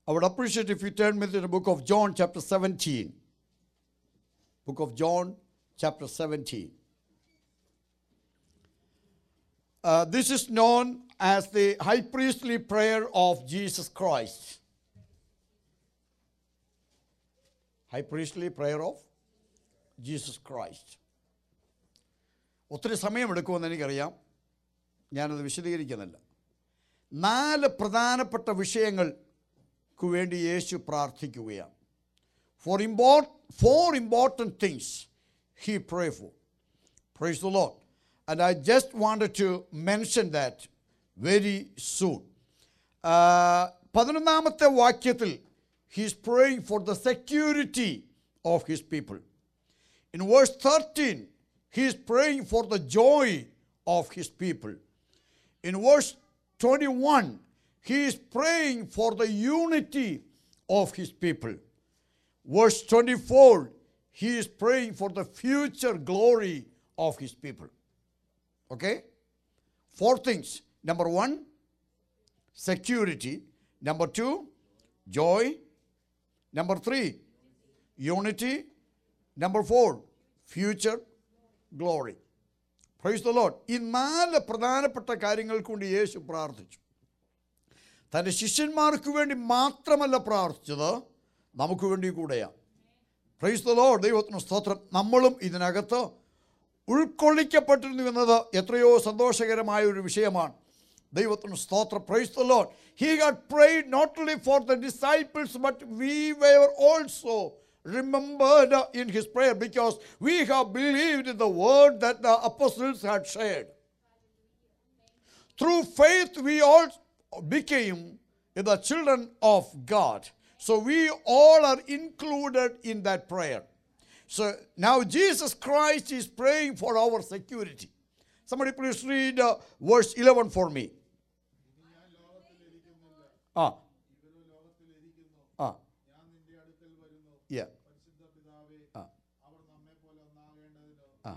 I would appreciate if you turn me to the book of John, chapter 17. Book of John, chapter 17. Uh, this is known as the high priestly prayer of Jesus Christ. High priestly prayer of Jesus Christ. ഒത്തിരി സമയമെടുക്കുമെന്ന് എനിക്കറിയാം ഞാനത് വിശദീകരിക്കുന്നില്ല നാല് പ്രധാനപ്പെട്ട വിഷയങ്ങൾക്ക് വേണ്ടി യേശു പ്രാർത്ഥിക്കുകയാണ് for import for important things he pray for praise the lord and I just wanted to mention that very soon പതിനൊന്നാമത്തെ വാക്യത്തിൽ he's praying for the security of his people In verse 13, he is praying for the joy of his people. In verse 21, he is praying for the unity of his people. Verse 24, he is praying for the future glory of his people. Okay? Four things. Number one, security. Number two, joy. Number three, unity. Number four future glory praise the lord ഈ നാല് പ്രധാനപ്പെട്ട കാര്യങ്ങൾക്ക് വേണ്ടി യേശു പ്രാർത്ഥിച്ചു തൻ്റെ ശിഷ്യന്മാർക്ക് വേണ്ടി മാത്രമല്ല പ്രാർത്ഥിച്ചത് നമുക്ക് വേണ്ടി കൂടെയാണ് പ്രൈസ് ദ ലോഡ് ദൈവത്തിന് സ്തോത്രം നമ്മളും ഇതിനകത്ത് ഉൾക്കൊള്ളിക്കപ്പെട്ടിരുന്നു എന്നത് എത്രയോ സന്തോഷകരമായ ഒരു വിഷയമാണ് ദൈവത്തിന് സ്തോത്രം praise the lord he had prayed not only for the disciples but we were also remembered in his prayer because we have believed in the word that the apostles had shared. Through faith, we all became the children of God. So we all are included in that prayer. So now Jesus Christ is praying for our security. Somebody please read uh, verse 11 for me. Ah. Ah. Yeah. ആ. ആ.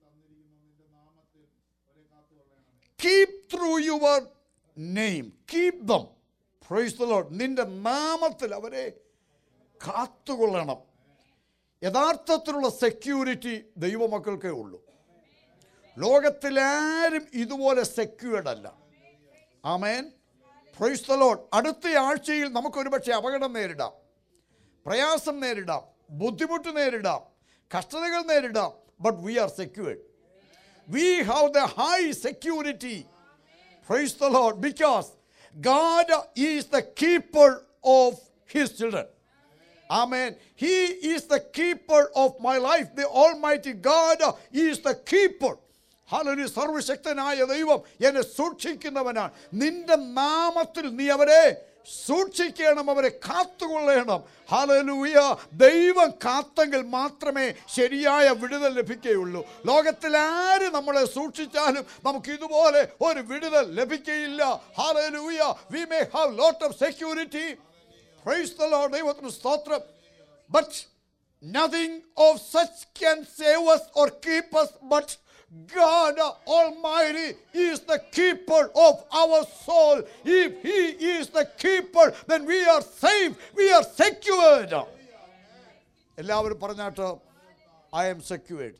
Keep through your name keep them praise the lord നിന്റെ നാമത്തിൽ അവരെ കാത്തുകൊള്ളണം യഥാർത്ഥത്തിലുള്ള security ദൈവമക്കൾക്കേ ഉള്ളൂ ലോകത്തിലാരും ഇതുപോലെ secured അല്ല ആമേൻ praise the load അടുത്ത ആഴ്ചയിൽ നമുക്കൊരു പക്ഷേ അപകടം നേരിടാം പ്രയാസം നേരിടാം ബുദ്ധിമുട്ട് നേരിടാം കഷ്ടതകൾ നേരിടാം but we are secured we have the high security praise the lord because God is the keeper of his children Amen. He is the keeper of my life. The Almighty God is the keeper. ഹാലൊരു സർവശക്തനായ ദൈവം എന്നെ സൂക്ഷിക്കുന്നവനാണ് നിന്റെ നാമത്തിൽ നീ അവരെ സൂക്ഷിക്കണം അവരെ കാത്തുകൊള്ളണം ഹാലലൂയ ദൈവം കാത്തെങ്കിൽ മാത്രമേ ശരിയായ വിടുതൽ ലഭിക്കുകയുള്ളൂ ലോകത്തിലാര് നമ്മളെ സൂക്ഷിച്ചാലും നമുക്ക് ഇതുപോലെ ഒരു വിടുതൽ ലഭിക്കുകയില്ല hallelujah we may have lot of security praise the lord ദൈവത്തിന് സ്തോത്രം but nothing of such can save us or keep us but God Almighty is the keeper of our soul. If He is the keeper, then we are safe, we are secured. എല്ലാവരും പറഞ്ഞാട്ട് I M secured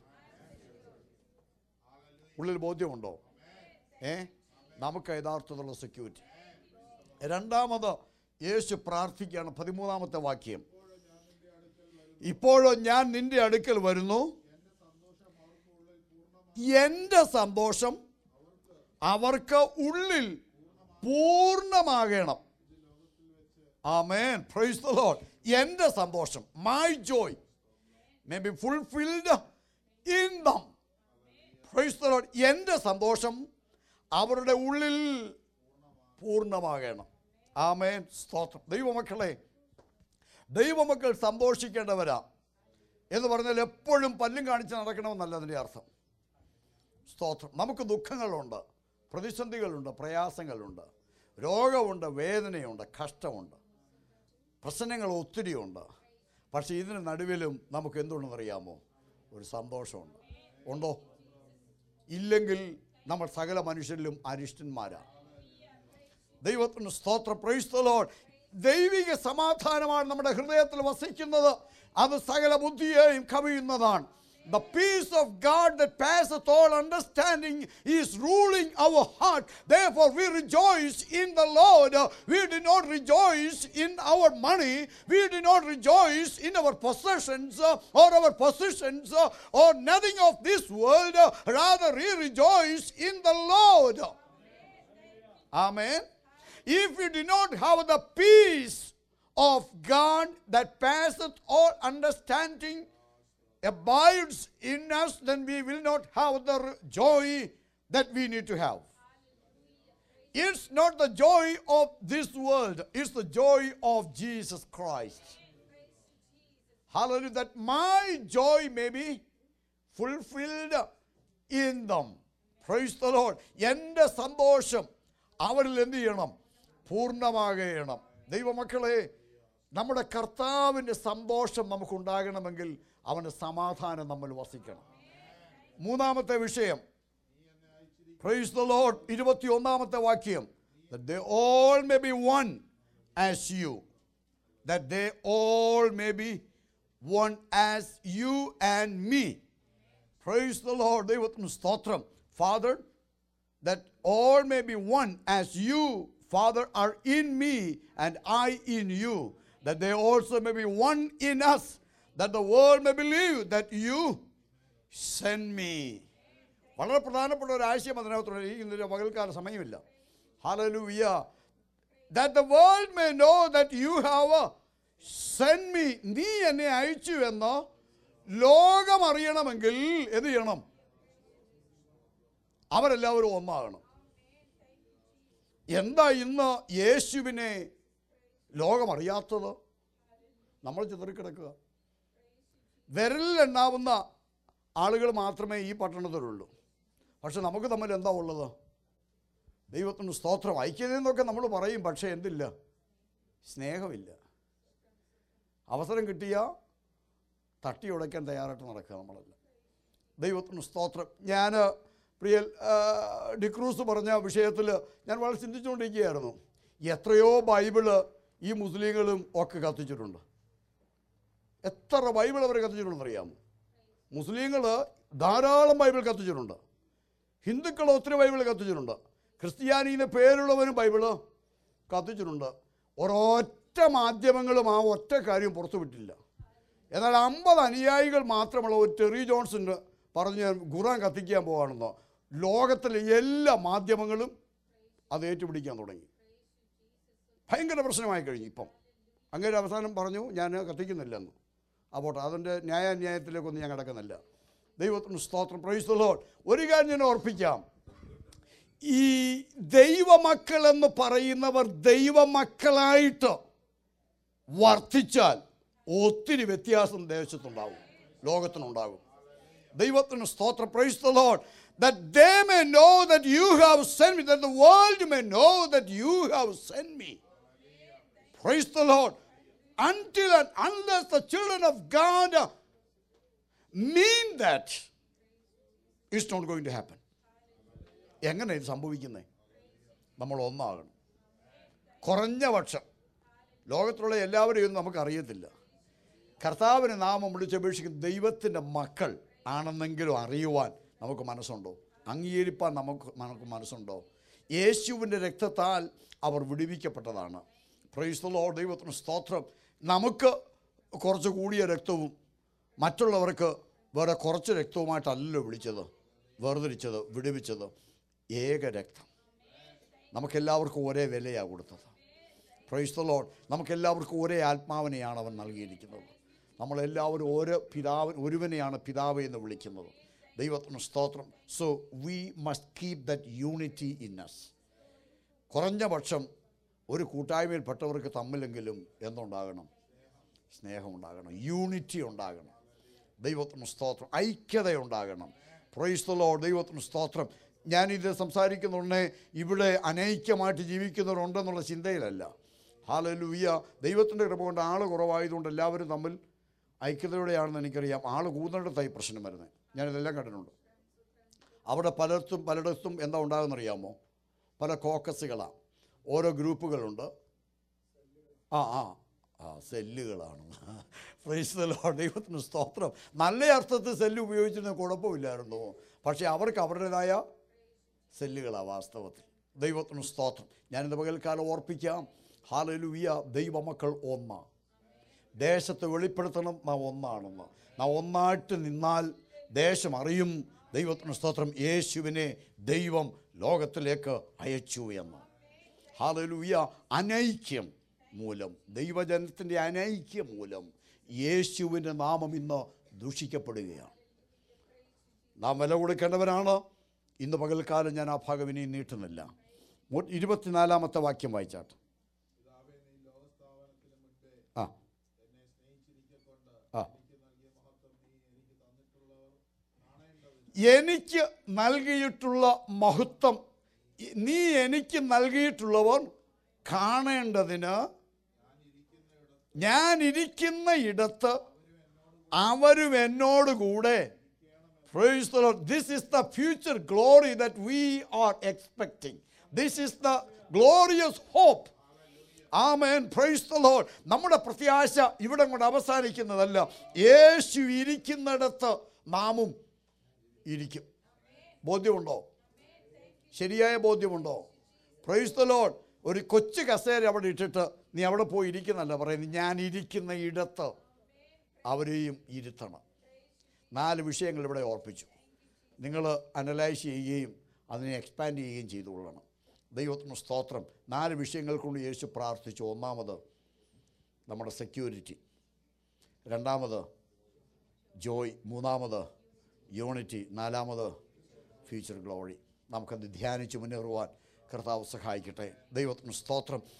ഉള്ളിൽ ബോധ്യമുണ്ടോ ഏ നമുക്ക് യഥാർത്ഥത്തിലുള്ള security രണ്ടാമത് യേശു പ്രാർത്ഥിക്കുകയാണ് പതിമൂന്നാമത്തെ വാക്യം ഇപ്പോഴോ ഞാൻ നിന്റെ അടുക്കൽ വരുന്നു എൻ്റെ സന്തോഷം അവർക്ക് ഉള്ളിൽ പൂർണ്ണമാകണം ആമേൻ പ്രൈസ് ദ ലോർഡ് എൻ്റെ സന്തോഷം my joy may be fulfilled in them praise the lord എൻ്റെ സന്തോഷം അവരുടെ ഉള്ളിൽ പൂർണ്ണമാകണം ആമേൻ സ്തോത്രം ദൈവമക്കളെ ദൈവമക്കൾ സന്തോഷിക്കേണ്ടവരാ എന്ന് പറഞ്ഞാൽ എപ്പോഴും പല്ലും കാണിച്ച് നടക്കണമെന്നല്ല അതിൻ്റെ അർത്ഥം സ്തോത്രം നമുക്ക് ദുഃഖങ്ങളുണ്ട് പ്രതിസന്ധികളുണ്ട് പ്രയാസങ്ങളുണ്ട് രോഗമുണ്ട് വേദനയുണ്ട് കഷ്ടമുണ്ട് പ്രശ്നങ്ങൾ ഒത്തിരിയുണ്ട് പക്ഷേ ഇതിന് നടുവിലും നമുക്ക് എന്തുണ്ടെന്നറിയാമോ ഒരു സന്തോഷമുണ്ട് ഉണ്ടോ ഇല്ലെങ്കിൽ നമ്മൾ സകല മനുഷ്യരിലും അരിഷ്ടന്മാരാണ് ദൈവത്തിന് സ്തോത്ര പ്രൈസ് ദ ലോർഡ് ദൈവിക സമാധാനമാണ് നമ്മുടെ ഹൃദയത്തിൽ വസിക്കുന്നത് അത് സകല ബുദ്ധിയെയും കവിയുന്നതാണ് The peace of God that passeth all understanding is ruling our heart. Therefore, we rejoice in the Lord. We do not rejoice in our money. We do not rejoice in our possessions uh, or our positions uh, or nothing of this world. Rather, we rejoice in the Lord. Amen. If we do not have the peace of God that passeth all understanding abides in us, then we will not have the r- joy that we need to have. It's not the joy of this world, it's the joy of Jesus Christ. Hallelujah. That my joy may be fulfilled in them. Praise the Lord. എൻ്റെ സന്തോഷം അവരിൽ എന്ത് ചെയ്യണം പൂർണ്ണമാകണം ദൈവമക്കളെ നമ്മുടെ കർത്താവിൻ്റെ സന്തോഷം നമുക്കുണ്ടാകണമെങ്കിൽ അവൻ്റെ സമാധാനം നമ്മൾ വസിക്കണം മൂന്നാമത്തെ വിഷയം പ്രൈസ് ദ ലോഡ് ഇരുപത്തി ഒന്നാമത്തെ വാക്യം that they all may be one as you that they all may be one as you and me praise the lord ദൈവത്തിന് സ്തോത്രം father that all may be one as you father are in me and i in you that they also may be one in us that the world may believe that you send me വളരെ പ്രധാനപ്പെട്ട ഒരു ആശയം അതിനകത്തുണ്ട് ഈ ഇന്നൊരു പകൽക്കാല സമയമില്ല ഹലലൂയ that the world may know that you have sent me നീ എന്നെ അയച്ചു എന്ന് ലോകം അറിയണമെങ്കിൽ എന്ത് ചെയ്യണം അവരെല്ലാവരും ഒന്നാകണം എന്താ ഇന്ന് യേശുവിനെ ലോകം അറിയാത്തത് നമ്മൾ ചിതറിക്കിടക്കുക വിരലിലെണ്ണാവുന്ന ആളുകൾ മാത്രമേ ഈ പട്ടണത്തിലുള്ളൂ പക്ഷെ നമുക്ക് തമ്മിൽ എന്താ ഉള്ളത് ദൈവത്തിന് സ്തോത്രം ഐക്യതയെന്നൊക്കെ നമ്മൾ പറയും പക്ഷേ എന്തില്ല സ്നേഹമില്ല അവസരം കിട്ടിയ തട്ടി ഉടയ്ക്കാൻ തയ്യാറായിട്ട് നടക്കുക നമ്മളല്ല ദൈവത്തിന് സ്തോത്രം ഞാൻ പ്രിയ ആ, ഡിക്രൂസ് പറഞ്ഞ വിഷയത്തിൽ ഞാൻ വളരെ ചിന്തിച്ചുകൊണ്ടിരിക്കുകയായിരുന്നു എത്രയോ ബൈബിള് ഈ മുസ്ലിങ്ങളും ഒക്കെ കത്തിച്ചിട്ടുണ്ട് എത്ര ബൈബിൾ അവർ കത്തിച്ചിട്ടുണ്ടെന്ന് അറിയാമോ മുസ്ലിങ്ങൾ ധാരാളം ബൈബിൾ കത്തിച്ചിട്ടുണ്ട് ഹിന്ദുക്കൾ ഒത്തിരി ബൈബിൾ കത്തിച്ചിട്ടുണ്ട് ക്രിസ്ത്യാനിന്ന് പേരുള്ളവരും ബൈബിള് കത്തിച്ചിട്ടുണ്ട് ഒരൊറ്റ മാധ്യമങ്ങളും ആ ഒറ്റ കാര്യം പുറത്തുവിട്ടില്ല എന്നാൽ അമ്പത് അനുയായികൾ മാത്രമുള്ള ഒരു ടെറി ജോൺസിന് പറഞ്ഞ് ഞാൻ ഖുറാൻ കത്തിക്കാൻ പോവാണെന്നോ ലോകത്തിലെ എല്ലാ മാധ്യമങ്ങളും അത് ഏറ്റുപിടിക്കാൻ തുടങ്ങി ഭയങ്കര പ്രശ്നമായി കഴിഞ്ഞു ഇപ്പം അങ്ങനെ അവസാനം പറഞ്ഞു ഞാൻ കത്തിക്കുന്നില്ലെന്ന് അപ്പോൾ അതിൻ്റെ ന്യായാന്യായത്തിലേക്കൊന്നും ഞാൻ കിടക്കുന്നില്ല ദൈവത്തിന് സ്തോത്രം പ്രൈസ് ലോഡ് ഒരു കാര്യം ഞാൻ ഓർപ്പിക്കാം ഈ ദൈവമക്കൾ എന്ന് പറയുന്നവർ ദൈവമക്കളായിട്ട് വർദ്ധിച്ചാൽ ഒത്തിരി വ്യത്യാസം ദേശത്തുണ്ടാവും ലോകത്തിനുണ്ടാകും ദൈവത്തിന് സ്തോത്രം praise the lord that they may know that you have sent me that the world may know that you have sent me praise the lord until and unless the children of god mean that it's not going to happen എങ്ങനെ ഇത് സംഭവിക്കുന്നത് നമ്മൾ ഒന്നാകണം കുറഞ്ഞ പക്ഷം ലോകത്തിലുള്ള എല്ലാവരെയും ഒന്നും നമുക്കറിയത്തില്ല കർത്താവിന് നാമം വിളിച്ചപേക്ഷിക്കുന്ന ദൈവത്തിൻ്റെ മക്കൾ ആണെന്നെങ്കിലും അറിയുവാൻ നമുക്ക് മനസ്സുണ്ടോ അംഗീകരിപ്പാൻ നമുക്ക് നമുക്ക് മനസ്സുണ്ടോ യേശുവിൻ്റെ രക്തത്താൽ അവർ വിടുവിക്കപ്പെട്ടതാണ് പ്രൈസ്തലോ ദൈവത്തിന് സ്തോത്രം നമുക്ക് കുറച്ച് കൂടിയ രക്തവും മറ്റുള്ളവർക്ക് വേറെ കുറച്ച് രക്തവുമായിട്ടല്ലല്ലോ വിളിച്ചത് വേർതിരിച്ചത് വിടുവിച്ചത് ഏക രക്തം നമുക്കെല്ലാവർക്കും ഒരേ വിലയാണ് കൊടുത്തത് പ്രൈസ് ദ ലോഡ് നമുക്കെല്ലാവർക്കും ഒരേ ആത്മാവിനെയാണ് അവൻ നൽകിയിരിക്കുന്നത് നമ്മളെല്ലാവരും ഓരോ പിതാവ് ഒരുവനെയാണ് പിതാവ് എന്ന് വിളിക്കുന്നത് ദൈവത്തിന് സ്തോത്രം so we must keep that unity in us കുറഞ്ഞ പക്ഷം ഒരു കൂട്ടായ്മയിൽപ്പെട്ടവർക്ക് തമ്മിലെങ്കിലും എന്തുണ്ടാകണം സ്നേഹമുണ്ടാകണം യൂണിറ്റി ഉണ്ടാകണം ദൈവത്തിന് സ്തോത്രം ഐക്യത ഉണ്ടാകണം പ്രൊയ്സ്തലോ ദൈവത്തിന് സ്തോത്രം ഞാനിത് സംസാരിക്കുന്നുണ്ടേ ഇവിടെ അനൈക്യമായിട്ട് ജീവിക്കുന്നവരുണ്ടെന്നുള്ള ചിന്തയിലല്ല ഹാലലുയ്യ ദൈവത്തിൻ്റെ കൃപ കൊണ്ട് ആൾ കുറവായതുകൊണ്ട് എല്ലാവരും തമ്മിൽ ഐക്യതയോടെയാണെന്ന് എനിക്കറിയാം ആൾ കൂടുന്നിടത്തായി പ്രശ്നം വരുന്നത് ഞാനിതെല്ലാം കണ്ടിട്ടുണ്ട് അവിടെ പലർത്തും പലയിടത്തും എന്താ ഉണ്ടാകുന്നറിയാമോ പല കോക്കസുകളാണ് ഓരോ ഗ്രൂപ്പുകളുണ്ട് ആ ആ ആ സെല്ലുകളാണ് പ്രൈസ്തലോ ദൈവത്തിന് സ്തോത്രം നല്ല അർത്ഥത്തിൽ സെല്ല് ഉപയോഗിച്ചിരുന്ന കുഴപ്പമില്ലായിരുന്നു പക്ഷേ അവർക്ക് അവരുടേതായ സെല്ലുകളാണ് വാസ്തവത്തിൽ ദൈവത്തിന് സ്തോത്രം ഞാനിന്ന് പകൽക്കാലം ഓർപ്പിക്കാം ഹാലലുവിയ ദൈവമക്കൾ ഒന്ന ദേശത്തെ വെളിപ്പെടുത്തണം നാം ഒന്നാണെന്ന് നാം ഒന്നായിട്ട് നിന്നാൽ ദേശം അറിയും ദൈവത്തിന് സ്തോത്രം യേശുവിനെ ദൈവം ലോകത്തിലേക്ക് അയച്ചു എന്ന് ഹാലലുവിയ അനൈക്യം മൂലം ദൈവജനത്തിൻ്റെ അനൈക്യം മൂലം യേശുവിൻ്റെ നാമം ഇന്ന് ദൂഷിക്കപ്പെടുകയാണ് നാം വില കൊടുക്കേണ്ടവരാണ് ഇന്ന് പകൽക്കാലം ഞാൻ ആ ഭാഗം ഇനി നീട്ടുന്നില്ല മു- ഇരുപത്തിനാലാമത്തെ വാക്യം വായിച്ചാട്ട് ആ ആ എനിക്ക് നൽകിയിട്ടുള്ള മഹത്വം ഇ- നീ എനിക്ക് നൽകിയിട്ടുള്ളവർ കാണേണ്ടതിന് ഞാൻ ഇരിക്കുന്ന ഇടത്ത് അവരും എന്നോടുകൂടെ Praise the Lord. This is the future glory that we are expecting. This is the glorious hope. Amen praise the lord നമ്മുടെ പ്രത്യാശ ഇവിടെ കൊണ്ട് അവസാനിക്കുന്നതല്ല യേശു ഇരിക്കുന്നിടത്ത് നാമും ഇരിക്കും ബോധ്യമുണ്ടോ ശരിയായ ബോധ്യമുണ്ടോ പ്രൈസ് ദ ലോർഡ് ഒരു കൊച്ചു കസേര അവിടെ ഇട്ടിട്ട് നീ അവിടെ പോയി ഇരിക്കുന്നല്ല പറയുന്നത് ഞാൻ ഇരിക്കുന്ന ഇടത്ത് അവരെയും ഇരുത്തണം നാല് വിഷയങ്ങൾ ഇവിടെ ഓർപ്പിച്ചു നിങ്ങൾ അനലൈസ് ചെയ്യുകയും അതിനെ എക്സ്പാൻഡ് ചെയ്യുകയും ചെയ്തുകൊള്ളണം ദൈവത്തിന് സ്തോത്രം നാല് വിഷയങ്ങൾ കൊണ്ട് യേശു പ്രാർത്ഥിച്ചു ഒന്നാമത് നമ്മുടെ സെക്യൂരിറ്റി രണ്ടാമത് ജോയ് മൂന്നാമത് യൂണിറ്റി നാലാമത് ഫ്യൂച്ചർ ഗ്ലോറി നമുക്കത് ധ്യാനിച്ച് മുന്നേറുവാൻ കർത്താവ് സഹായിക്കട്ടെ ദൈവത്തിന് സ്തോത്രം